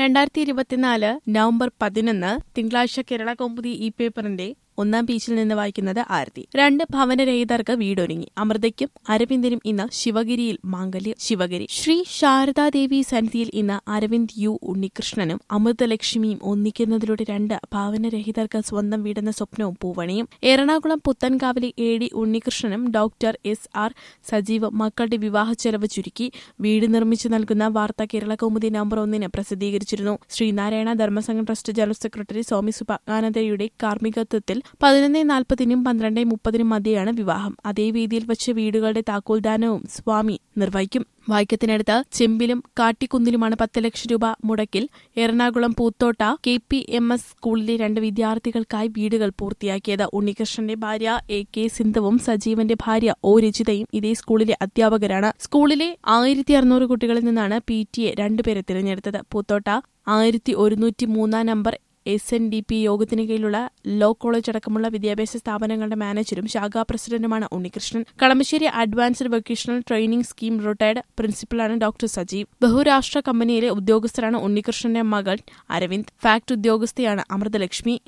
രണ്ടായിരത്തി ഇരുപത്തിനാല് നവംബർ പതിനൊന്ന് തിങ്കളാഴ്ച കേരള കൗമുദി ഈ പേപ്പറിന്റെ ഒന്നാം പേജിൽ നിന്ന് വായിക്കുന്നത് ആരതി രണ്ട് ഭവനരഹിതർക്ക് വീടൊരുങ്ങി അമൃതയ്ക്കും അരവിന്ദിനും ഇന്ന് ശിവഗിരിയിൽ മാംഗല്യം ശിവഗിരി ശ്രീ ശാരദാദേവി സന്നിധിയിൽ ഇന്ന് അരവിന്ദ് യു ഉണ്ണികൃഷ്ണനും അമൃതലക്ഷ്മിയും ഒന്നിക്കുന്നതിലൂടെ രണ്ട് ഭവനരഹിതർക്ക് സ്വന്തം വീടെന്ന സ്വപ്നവും പൂവണിയും എറണാകുളം പുത്തൻകാവിലെ എ ഡി ഉണ്ണികൃഷ്ണനും ഡോക്ടർ എസ് ആർ സജീവ് മക്കളുടെ വിവാഹ ചെലവ് ചുരുക്കി വീട് നിർമ്മിച്ചു നൽകുന്ന വാർത്ത കേരള കൗമുദി നമ്പർ ഒന്നിന് പ്രസിദ്ധീകരിച്ചിരുന്നു Sreenarayana Dharmasangham trust general secretary Swami സുഭാനന്ദയുടെ കാർമ്മികത്വത്തിൽ പതിനൊന്ന് നാൽപ്പതിനും പന്ത്രണ്ട് മുപ്പതിനും മധ്യയാണ് വിവാഹം അതേ വേദിയിൽ വച്ച് വീടുകളുടെ താക്കോൽദാനവും സ്വാമി നിർവഹിക്കും വായിക്കത്തിനടുത്ത് ചെമ്പിലും കാട്ടിക്കുന്നിലുമാണ് പത്ത് ലക്ഷം രൂപ മുടക്കിൽ Ernakulam Poothotta K P M S സ്കൂളിലെ രണ്ട് വിദ്യാർത്ഥികൾക്കായി വീടുകൾ പൂർത്തിയാക്കിയത് ഉണ്ണികൃഷ്ണന്റെ ഭാര്യ എ കെ സിന്ധുവും സജീവന്റെ ഭാര്യ ഒ രചിതയും ഇതേ സ്കൂളിലെ അധ്യാപകരാണ് സ്കൂളിലെ ആയിരത്തി അറുന്നൂറ് കുട്ടികളിൽ നിന്നാണ് പി ടി എ രണ്ടുപേരെ തിരഞ്ഞെടുത്തത് പൂത്തോട്ട ആയിരത്തി ഒരുന്നൂറ്റി മൂന്നാം number S N D P യോഗത്തിന് കീഴിലുള്ള ലോ കോളേജ് അടക്കമുള്ള വിദ്യാഭ്യാസ സ്ഥാപനങ്ങളുടെ മാനേജരും ശാഖാ പ്രസിഡന്റുമാണ് Unnikrishnan Kalamassery advanced vocational training scheme retired പ്രിൻസിപ്പലാണ് ഡോക്ടർ സജീവ് ബഹുരാഷ്ട്ര കമ്പനിയിലെ ഉദ്യോഗസ്ഥരാണ് ഉണ്ണികൃഷ്ണന്റെ മകൾ അരവിന്ദ് ഫാക്ട് ഉദ്യോഗസ്ഥയാണ് അമൃതലക്ഷ്മി